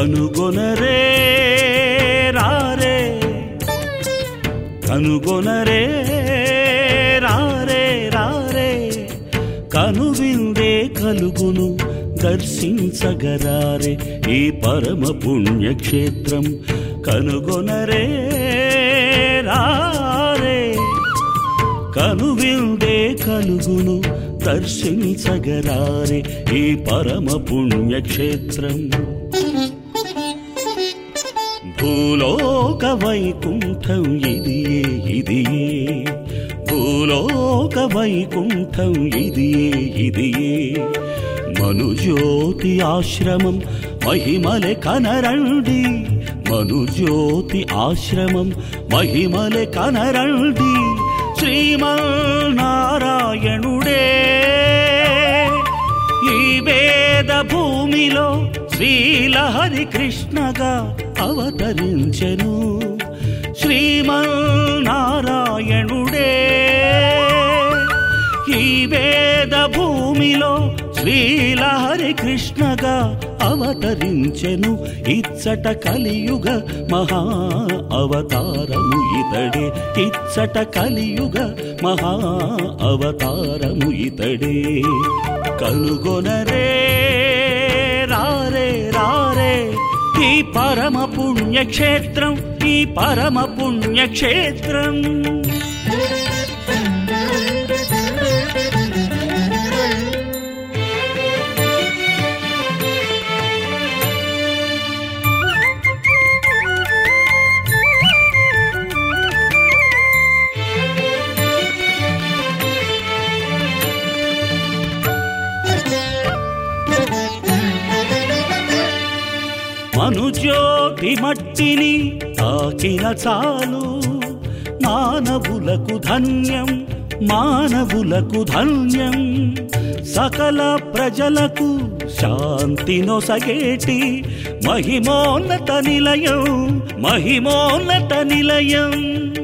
కనుగొనరే రారే కనుగొనరే రారే రారే కనువిందే కలుగును దర్శించగరారే ఈ పరమ పుణ్యక్షేత్రం కనుగొనరే రారే కనువిందే కలుగును దర్శించగరారే ఈ పరమ పుణ్యక్షేత్రం భూలోక వైకుంఠం ఇదియే ఇదియే భూలోక వైకుంఠం ఇదియే ఇదియే మనుజ్యోతి ఆశ్రమం మహిమలె కనరండి మనుజ్యోతి ఆశ్రమం మహిమలె కనరండి శ్రీమన్నారాయణుడే ఈ వేద భూమిలో శ్రీలహరి కృష్ణగా అవతరించెను శ్రీమన్నారాయణుడే ఈ వేద భూమిలో శ్రీలహరి కృష్ణగా అవతరించెను ఇచ్చట కలియుగ మహా అవతారము ఇతడే ఇచ్చట కలియుగ మహా అవతారము ఇతడే కనుగొనరే రారే రారే ఈ పరమ పుణ్యక్షేత్రం ఈ పరమ పుణ్యక్షేత్రం మనుజ్యోతి మట్టిని తాకిన చాలు మానవులకు ధన్యం మానవులకు ధన్యం సకల ప్రజలకు శాంతి నొసగేటి మహిమోన్నత నిలయం మహిమోన్నత నిలయం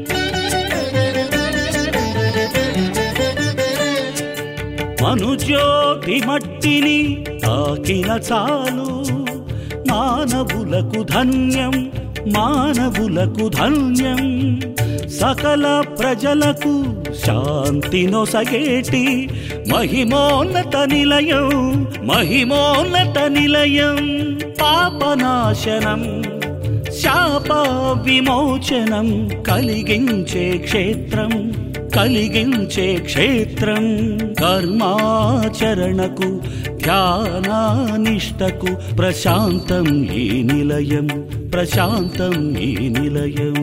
మనుజ్యోతి మట్టిని తాకిన చాలు మానవులకు ధన్యం మానవులకు ధన్యం సకల ప్రజలకు శాంతి నొసగేటి మహిమోన్నత నిలయం మహిమోన్నత నిలయం పాపనాశనం శాప విమోచనం కలిగించే క్షేత్రం కలిగించే క్షేత్రం కర్మాచరణకు ధ్యానానిష్టకు ప్రశాంతం ఈ నిలయం ప్రశాంతం ఈ నిలయం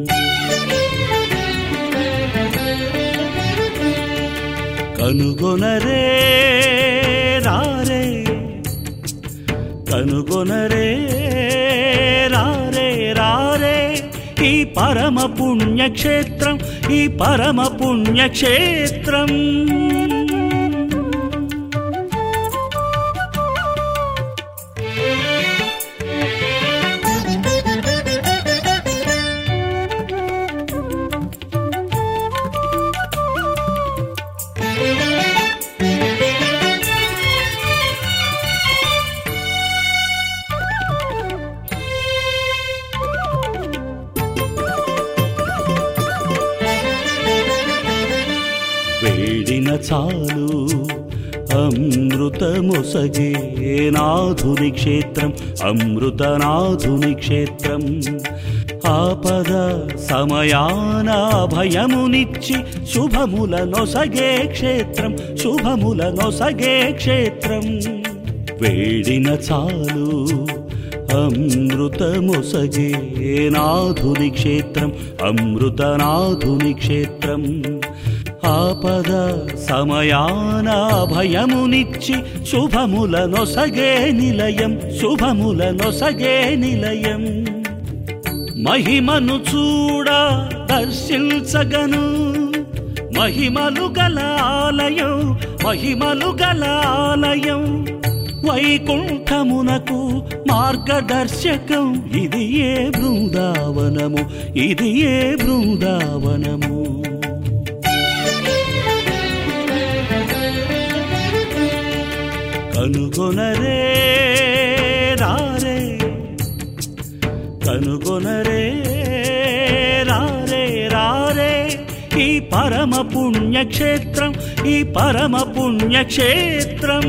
కనుగొనరే రారే కనుగొనరే రారే రారే ఈ పరమ పుణ్యక్షేత్రం ఈ పరమ పుణ్యక్షేత్రం వేడిన చాలు అమృతమొసగే నాథుని క్షేత్రం అమృతనాథుని క్షేత్రం ఆపద సమయాన భయమునిచ్చి శుభముల నొసగే క్షేత్రం శుభముల నొసగే క్షేత్రం వేడిన చాలు అమృతమొసగే నాథుని క్షేత్రం అమృతనాథుని క్షేత్రం ఆపద సమయాన భయమునిచ్చి శుభముల నొసగే నిలయం శుభముల నొసగే నిలయం మహిమను చూడ దర్శించగను మహిమలు గల ఆలయం మహిమలు గల ఆలయం వైకుంఠమునకు మార్గదర్శకం ఇది ఏ బృందావనము ఇది ఏ బృందావనము కనుగొనరే రారే కనుగొనరే రారే రారే ఈ పరమ పుణ్యక్షేత్రం ఈ పరమ పుణ్యక్షేత్రం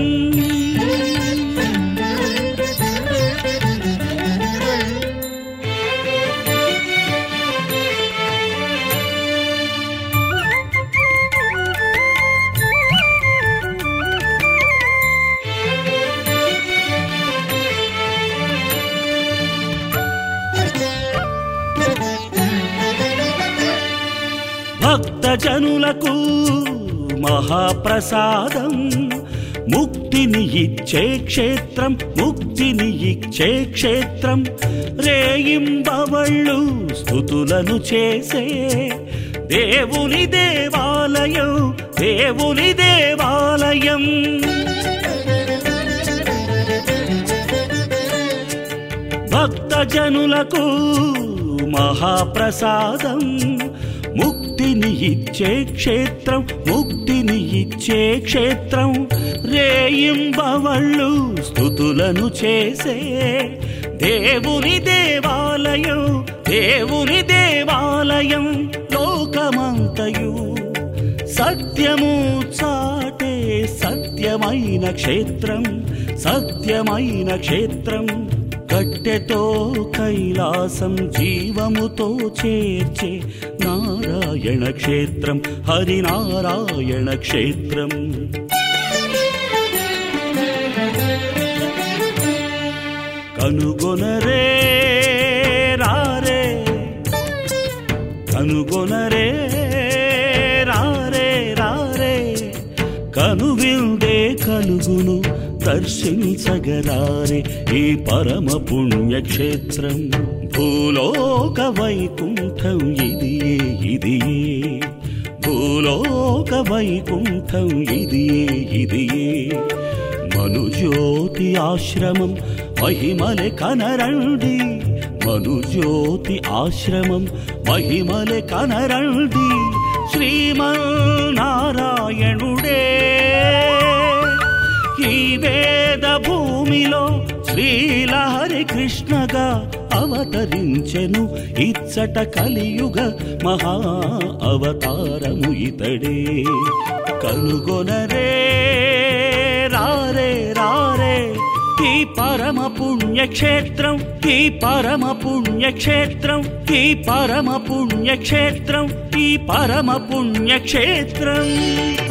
భక్తజనులకు మహాప్రసాదం ముక్తిని ఇచ్చే క్షేత్రం ముక్తిని ఇచ్చే క్షేత్రం రేయింబవళ్ళు స్థుతులను చేసే దేవుని దేవాలయం దేవుని దేవాలయం భక్తజనులకు మహాప్రసాదం ముక్తిని ఇచ్చే క్షేత్రం ముక్తిని ఇచ్చే క్షేత్రం రేయింబవళ్ళు స్థుతులను చేసే దేవుని దేవాలయం దేవుని దేవాలయం లోకమంతయు సత్యము చాటే సత్యమైన క్షేత్రం సత్యమైన క్షేత్రం కట్టెతో కైలాసం జీవముతో చేర్చే నారాయణ క్షేత్రం హరినారాయణ క్షేత్రం కనుగొనరే రారే కనుగొనరే రారే రారే కనువిందే కలుగును దర్శించగరారే ఈ పరమ పుణ్యక్షేత్రం భూలోక వైకుంఠం ఇదియే ఇదియే భూలోక వైకుంఠం ఇదియే ఇదియే మనుజ్యోతి ఆశ్రమం మహిమలె కనరండి మనుజ్యోతి ఆశ్రమం మహిమలె కనరండి శ్రీమన్నారాయణుడే ఈ వేద భూమిలో శ్రీలహరి కృష్ణగా అవతరించెను ఇచ్చట కలియుగ మహా అవతారము ఇతడే కనుగొనరే రారే రారే ఈ పరమ పుణ్యక్షేత్రం ఈ పరమ పుణ్యక్షేత్రం ఈ పరమ పుణ్యక్షేత్రం ఈ పరమ పుణ్యక్షేత్రం